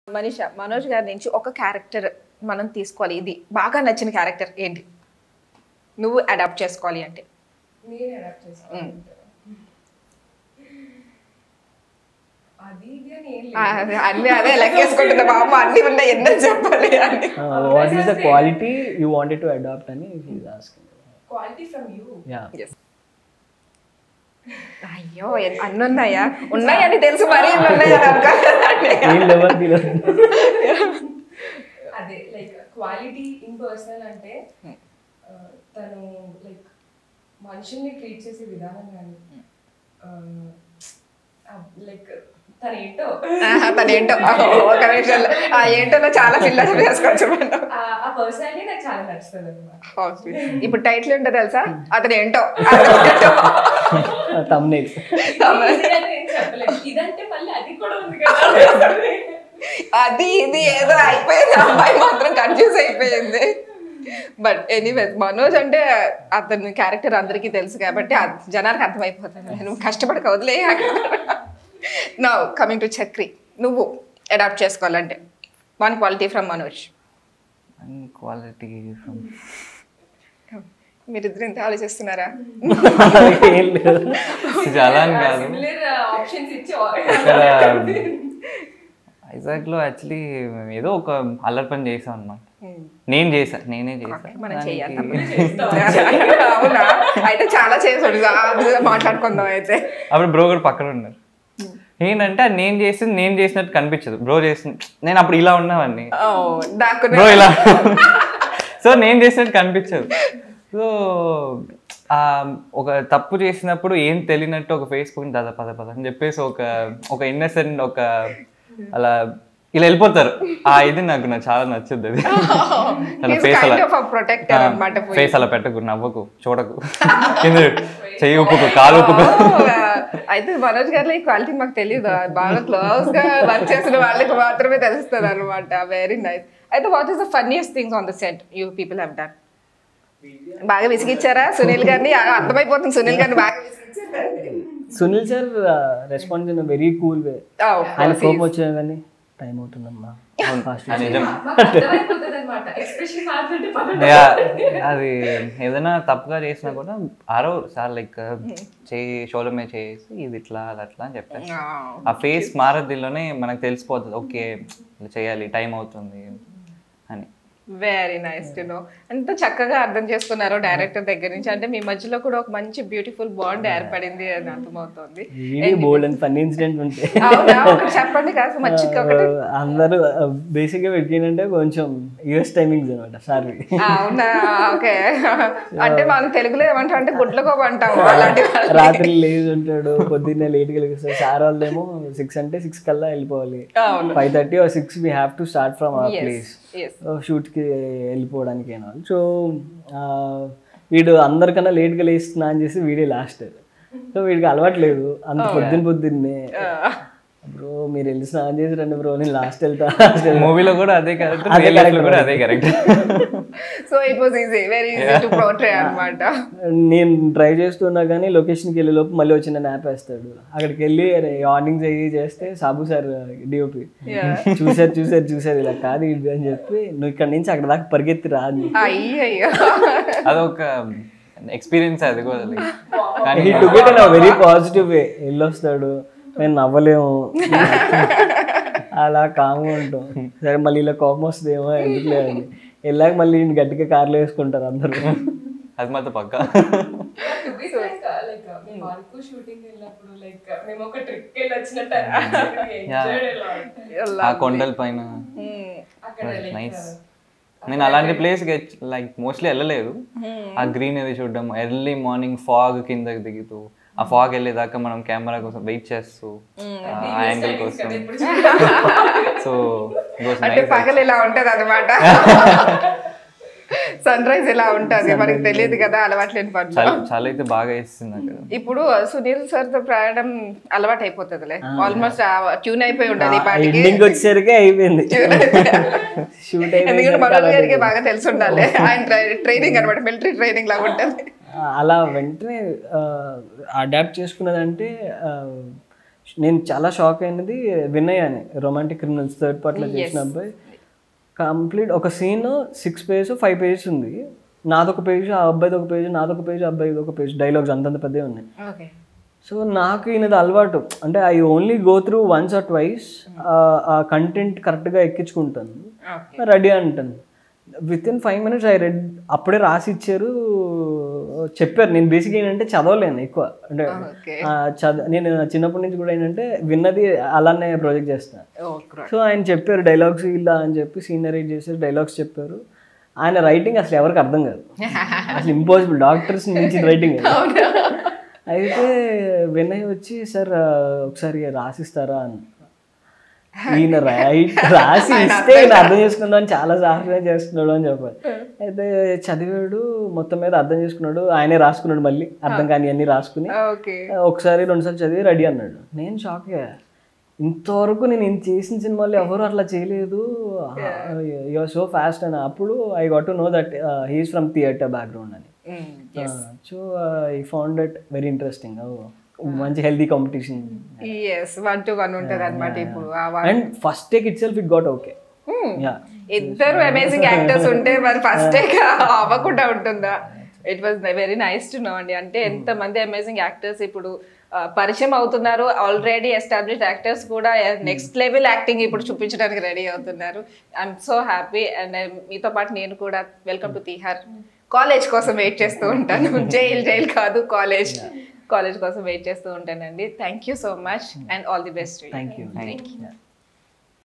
మనీష మనోజ్ గారి నుంచి ఒక క్యారెక్టర్ మనం తీసుకోవాలి ఇది బాగా నచ్చిన క్యారెక్టర్ ఏంటి నువ్వు అడాప్ట్ చేసుకోవాలి అంటే నేను అడాప్ట్ చేసుకోవాలి అది ఇది అని ఏం ఆ, లేదు అదే, అన్ని అదే లెక్కేసుకుంటున్నా బాబు అన్ని ఉన్నాయి ఎన్నో చెప్పాలి అని what is the quality you wanted to adapt అని asking quality from you yeah అయ్యో ఎన్- అన్ని ఉన్నాయా ఉన్నాయని తెలుసు మరి ఎన్ని ఉన్నాయని అనుకోలేదండి. ఏం లెవెల్ అదే లైక్ క్వాలిటీ ఇన్ పర్సనల్ అంటే ఆ, తను లైక్ మనుషుల్ని ట్రీట్ చేసే విధానం కానీ లైక్ తను ఏంటో ఆహా, తను ఏంటో ఒక నిమిషంలో ఆ ఏంటో చాలా ఫిల్లర్ చేసుకోవచ్చు మనం ఆ- ఆ పర్సనాలిటీ నాకు చాలా నచ్చుతుంది అనమాట ఇప్పుడు టైటిల్ ఏంటో తెలుసా అతను ఏంటో అతను ఏంటో. తమ్నేల్ నేను చెప్పలేదు ఇదంటే మళ్ళీ అది కూడా ఉంది కదా అది ఇది ఏదో అయిపోయింది అమ్మాయి మాత్రం కన్ఫ్యూజ్ అయిపోయింది బట్ ఎనీవేస్ మనోజ్ అంటే అతని క్యారెక్టర్ అందరికీ తెలుసు కాబట్టి అది జనానికి అర్థమైపోతుంది నేను కష్టపడక వదిలే నా కమింగ్ టు చక్రి నువ్వు అడాప్ట్ చేసుకోవాలంటే one quality from Manoj quality from మీరిద్దరు ఇంత ఆలోచిస్తున్నారా ఏం లేదు చాలా అని కాదు సిమిలర్ ఆప్షన్స్ ఇచ్చి ఇక్కడ వైజాగ్ లో యాక్చువల్లీ ఏదో ఒక అల్లరి పని చేసాం అనమాట నేను చేసా నేనే చేసా మనం దానికి- చేయాలి అవునా అయితే చాలా చేసాడు మాట్లాడుకుందాం అయితే అప్పుడు బ్రో కూడా పక్కన ఉన్నారు ఏంటంటే అది నేను చేసింది నేను చేసినట్టు కనిపించదు బ్రో చేసింది నేను అప్పుడు ఇలా ఉన్నవాడిని దాక్కునే బ్రో ఇలా సో నేను చేసినట్టు కనిపించదు సో ఆ, ఒక తప్పు చేసినప్పుడు ఏం తెలియనట్టు ఒక ఫేస్బుక్ పద పద పద అని చెప్పేసి ఒక ఒక ఇన్నసెంట్ ఒక అలా ఇలా వెళ్ళిపోతారు ఆ ఇది నాకు నాకు చాలా నచ్చుద్ది అది అలా He's ఫేస్ kind అలా of a protector అన్నమాట for ఫేస్ అలా పెట్టకు నవ్వకు చూడకు కింద చెయ్యి ఉప్పుకు కాలు ఉప్పుకు Oh, అయితే మనోజ్ గారి ఈ క్వాలిటీ మాకు తెలియదు బాగా క్లోజ్ గా వర్క్ చేసిన వాళ్ళకి మాత్రమే తెలుస్తుంది అనమాట వెరీ నైస్ అయితే what is the funniest things on the set you people have done బాగా విసిగిచ్చారా సునీల్ గారిని ఆ, అర్థమైపోతుంది సునీల్ గారిని బాగా విసిగిచ్చారా Sunil sir response in very cool way Oh, ఆయన course, కోపం he's- వచ్చినా కానీ టైం అవుతుందమ్మా ఫాస్ట్ అది నిజం మాకు అర్థమైపోతుంది అనమాట ఎక్స్ప్రెషన్ మాట్లాడితే పక్కన యా, అది ఏదైనా తప్పుగా చేసినా కూడా ఆరో సార్ లైక్ చేయి షోల్డర్ మీద చేసి ఇది ఇట్లా అది అట్లా అని చెప్పాను Oh. ఆ ఫేస్ మారద్దిలోనే మనకు తెలిసిపోతుంది ఓకే ఇలా చేయాలి టైం అవుతుంది అని వెరీ నైస్ టు నో ఎంత చక్కగా అర్థం చేసుకున్నారు డైరెక్టర్ దగ్గర నుంచి అంటే మీ మధ్యలో కూడా ఒక మంచి బ్యూటిఫుల్ బాండ్ ఏర్పడింది అని అర్థమవుతుంది video bold and funny incident ఉంటాయి అవునా ఒకటి చెప్పండి కాస్త మంచిగా ఒకటి అందరూ బేసిక్ గా పెట్టినంటే కొంచెం యూఎస్ టైమింగ్స్ అనమాట సార్ అవునా ఓకే అంటే మనం తెలుగులో ఏమంటాం అంటే గుడ్లకోప అంటాం అలాంటి వాళ్ళని. రాత్రి లేచి ఉంటాడు పొద్దున్నే లేట్ గా లేస్తాడు సార్ వాళ్ళేమో సిక్స్ అంటే సిక్స్ కల్లా వెళ్ళిపోవాలి అవును five thirty or six we have to start from our Yes, place yes. షూట్కి వెళ్ళిపోవడానికి అయినా సో వీడు అందరికన్నా లేట్గా లేచి స్నానం చేసి వీడే లాస్ట్ సో వీడికి అలవాట్లేదు అంత పొద్దున్న పొద్దున్నే బ్రో మీరు వెళ్ళి స్నానం చేసి రండి బ్రో నేను లాస్ట్ వెళ్తా లాస్ట్ వెళ్తా మూవీలో కూడా అదే క్యారెక్టర్ అదే రియల్ లైఫ్ లో character. కూడా అదే character so it was easy very easy to portray అన్నమాట నేను డ్రైవ్ చేస్తున్నా కానీ లొకేషన్కి వెళ్ళే లోపు మళ్ళీ వచ్చి నన్ను యాప్ వేస్తాడు అక్కడికి వెళ్ళి వార్నింగ్ చేయి చేస్తే సాబు సార్ డిఓపి చూసారు చూసారు చూసారు ఇలా కాదు ఇది అని చెప్పి నువ్వు ఇక్కడ నుంచి అక్కడ దాకా పరిగెత్తి రాదు అయ్యయ్యో అదొక ఎక్స్పీరియన్స్ అది కూడా like. కానీ he took it in very positive way వెళ్ళొస్తాడు మేము నవ్వలేము అలా కామ్గా ఉంటాం సరే మళ్ళీ ఇలా కోపం వస్తుందేమో ఎందుకులే అని వెళ్ళాక మళ్ళీ ఈయన గట్టిగా కార్లో వేసుకుంటారు అందరూ అది మాత్రం పక్క టు బి ఫ్రాంక్ లైక్ మేము అరకు షూటింగ్ వెళ్ళినప్పుడు లైక్ మేము ఒక ట్రిప్ వెళ్ళి వచ్చినట్టు అనిపించింది. Enjoyed a lot. ఆ కొండల పైన అక్కడ లైక్ నైస్ నేను అలాంటి ప్లేస్ లైక్ మోస్ట్లీ వెళ్ళలేదు ఆ గ్రీనరీ చూడడం ఎర్లీ మార్నింగ్ ఫాగ్ కిందకి దిగుతూ ఆ ఫాగ్ వెళ్ళేదాకా మనం కెమెరా కోసం వెయిట్ చేస్తూ ఆ యాంగిల్ కోసం సో అంటే పగలు ఇలా ఉంటది అనమాట సన్ రైజ్ ఇలా ఉంటది మనకి తెలియదు కదా అలవాట్లేని పనులు చాలా చాలా అయితే బాగా వేస్తుంది అక్కడ ఇప్పుడు సునీల్ సార్ తో ప్రయాణం అలవాటు అయిపోతుందిలే ఆల్మోస్ట్ ట్యూన్ అయిపోయి ఉంటది ఈ పాటికి ఎండింగ్ వచ్చేసరికి అయిపోయింది షూట్ ఎందుకంటే మనోజ్ గారికి అయిపోయింది బాగా తెలిసి ఉండాలి ఆయన ట్రైనింగ్ అనమాట మిలిటరీ ట్రైనింగ్ లాగా ఉంటుంది అలా వెంటనే అడాప్ట్ చేసుకున్నదంటే నేను చాలా షాక్ అయినది వినయ్ అని రొమాంటిక్ క్రిమినల్స్ థర్డ్ పార్ట్లో చేసిన అబ్బాయి కంప్లీట్ ఒక scene six pages five pages ఉంది నాదొక పేజ్ ఆ అబ్బాయిది ఒక పేజ్ నాదొక పేజ్ ఆ అబ్బాయిది ఒక పేజ్ డైలాగ్స్ అంతంత పెద్దవి ఉన్నాయి ఓకే సో నాకు ఈయనది అలవాటు అంటే I only go through once or twice ఆ కంటెంట్ కరెక్ట్గా ఎక్కించుకుంటాను ఓకే రెడీ అంటాను with in five minutes I read అప్పుడే రాసి ఇచ్చారు చెప్పారు నేను బేసిక్ ఏంటంటే చదవలేను ఎక్కువ అంటే ఓకే ఆ, చద నేను చిన్నప్పటి నుంచి కూడా ఏంటంటే విన్నది అలానే ప్రాజెక్ట్ చేస్తాను ఓకే సో ఆయన చెప్పారు డైలాగ్స్ ఇలా అని చెప్పి సీనరేట్ చేశారు డైలాగ్స్ చెప్పారు ఆయన రైటింగ్ అసలు ఎవరికి అర్థం కాదు అసలు ఇంపాసిబుల్ డాక్టర్స్ నుంచి రైటింగ్ అయితే వినయ్ వచ్చి సార్ ఆ, ఒకసారి రాసిస్తారా అని ఈయన రైట్ రాసి ఇస్తే ఈయన అర్థం చేసుకుందాం అని చాలా సాహసంగా చేస్తున్నాడు అని చెప్పారు అయితే చదివాడు మొత్తం మీద అర్థం చేసుకున్నాడు ఆయనే రాసుకున్నాడు మళ్ళీ అర్థం కాని అన్ని రాసుకుని ఓకే ఒకసారి రెండుసార్లు చదివి రెడీ అన్నాడు నేను షాక్ అయ్యా ఇంతవరకు నేను ఇంత చేసిన సినిమాలు ఎవరు అట్లా చేయలేదు యువర్ సో ఫాస్ట్ అని అప్పుడు I got to know that he's from theatre background అని so I found it very interesting మంచి healthy competition yes one to one ఉంటది అనమాట ఇప్పుడు ఆ one- and first take itself it got okay Hmm. Yeah ఇద్దరు amazing actors ఉంటే మరి first అవ్వకుండా ఉంటుందా it was very nice to know అండి అంటే ఎంత మంది అమేజింగ్ యాక్టర్స్ ఇప్పుడు ఆ, పరిచయం అవుతున్నారు ఆల్రెడీ ఎస్టాబ్లిష్డ్ యాక్టర్స్ కూడా నెక్స్ట్ లెవెల్ యాక్టింగ్ ఇప్పుడు చూపించడానికి రెడీ అవుతున్నారు ఐఎమ్ సో హ్యాపీ అండ్ మీతో పాటు నేను కూడా వెల్కమ్ టు తీహార్ కాలేజ్ కోసం వెయిట్ చేస్తూ ఉంటాను జైల్ జైల్ కాదు కాలేజ్ కాలేజ్ కోసం వెయిట్ చేస్తూ ఉంటానండి thank you so much and all the best thank you thank you